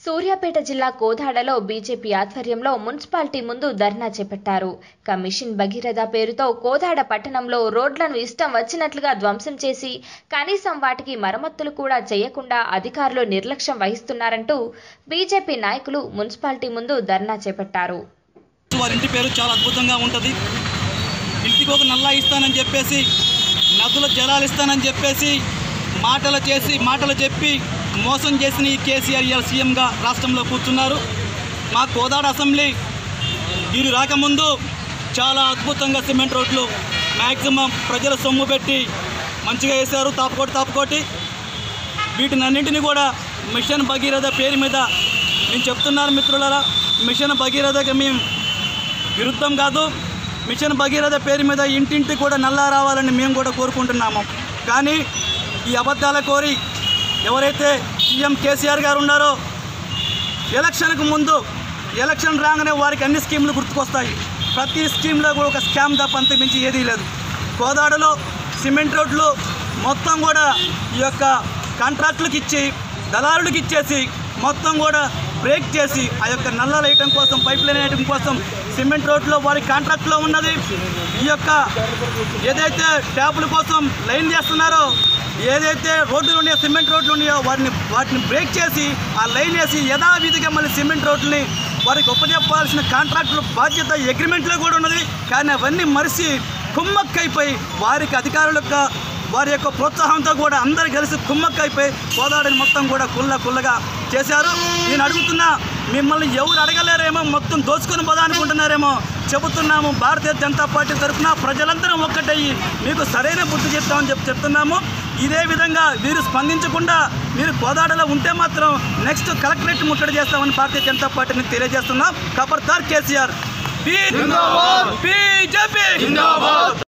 సూర్యాపేట జిల్లా కోదాడలో బీజేపీ ఆధ్వర్యంలో మున్సిపాలిటీ ముందు ధర్నా చేపట్టారు కమిషన్ భగీరథ పేరుతో కోదాడ పట్టణంలో రోడ్లను ఇష్టం వచ్చినట్లుగా ధ్వంసం చేసి కనీసం వాటికి మరమ్మతులు కూడా చేయకుండా అధికారులు నిర్లక్ష్యం వహిస్తున్నారంటూ బీజేపీ నాయకులు మున్సిపాలిటీ ముందు ధర్నా చేపట్టారు వారి ఇంటి పేరు చాలా అద్భుతంగా ఉంటుంది ఇంటికి ఒక నల్లా ఇస్తానని చెప్పేసి నదుల జలాలు ఇస్తానని చెప్పేసి మాటలు చేసి మాటలు చెప్పి మోసం చేసిన ఈ కేసీఆర్ ఇవాళ సీఎంగా రాష్ట్రంలో కూర్చున్నారు మా కోదాడ అసెంబ్లీ వీరు రాకముందు చాలా అద్భుతంగా సిమెంట్ రోడ్లు మ్యాక్సిమం ప్రజల సొమ్ము పెట్టి మంచిగా వేశారు తాపుకోటి తాపుకోటి వీటినన్నింటినీ కూడా మిషన్ భగీరథ పేరు మీద నేను చెప్తున్నాను మిత్రులారా మిషన్ భగీరథకి మేము విరుద్ధం కాదు మిషన్ భగీరథ పేరు మీద ఇంటింటి కూడా నల్లా రావాలని మేము కూడా కోరుకుంటున్నాము కానీ ఈ అబద్ధాల కోరి ఎవరైతే సీఎం కేసీఆర్ గారు ఉన్నారో ఎలక్షన్కు ముందు ఎలక్షన్ రాగానే వారికి అన్ని స్కీములు గుర్తుకొస్తాయి ప్రతి స్కీమ్లో కూడా ఒక స్కామ్ తప్ప అంతకు మించి ఏదీ లేదు కోదాడలో సిమెంట్ రోడ్లు మొత్తం కూడా ఈ యొక్క కాంట్రాక్టులకు ఇచ్చి దళారులకు ఇచ్చేసి మొత్తం కూడా బ్రేక్ చేసి ఆ యొక్క నల్లలు వేయటం కోసం పైప్ లైన్ వేయటం కోసం సిమెంట్ రోడ్లో వారి కాంట్రాక్ట్లో ఉన్నది ఈ యొక్క ఏదైతే ట్యాపుల కోసం లైన్ చేస్తున్నారో ఏదైతే రోడ్లు ఉన్నాయో సిమెంట్ రోడ్లు ఉన్నాయో వాటిని వాటిని బ్రేక్ చేసి ఆ లైన్ వేసి యథావిధిగా మళ్ళీ సిమెంట్ రోడ్లని వారికి ఉపజెప్పాల్సిన కాంట్రాక్టుల బాధ్యత అగ్రిమెంట్లో కూడా ఉన్నది కానీ అవన్నీ మరిసి కుమ్మక్కైపోయి వారికి అధికారుల యొక్క వారి యొక్క ప్రోత్సాహంతో కూడా అందరు కలిసి కుమ్మక్కైపోయి గోదావరిని మొత్తం కూడా కుల్ల కుల్లగా చేశారు నేను అడుగుతున్నా మిమ్మల్ని ఎవరు అడగలేరేమో మొత్తం దోచుకొని పోదా అనుకుంటున్నారేమో చెబుతున్నాము భారతీయ జనతా పార్టీ తరఫున ప్రజలందరం ఒక్కటయ్యి మీకు సరైన బుద్ధి చెప్తామని చెప్పి చెప్తున్నాము ఇదే విధంగా వీరు స్పందించకుండా మీరు కోదాడలో ఉంటే మాత్రం నెక్స్ట్ కలెక్టరేట్ ముట్టడి చేస్తామని భారతీయ జనతా పార్టీని తెలియజేస్తున్నాం ఖబర్దార్ కేసీఆర్ బీజేపీ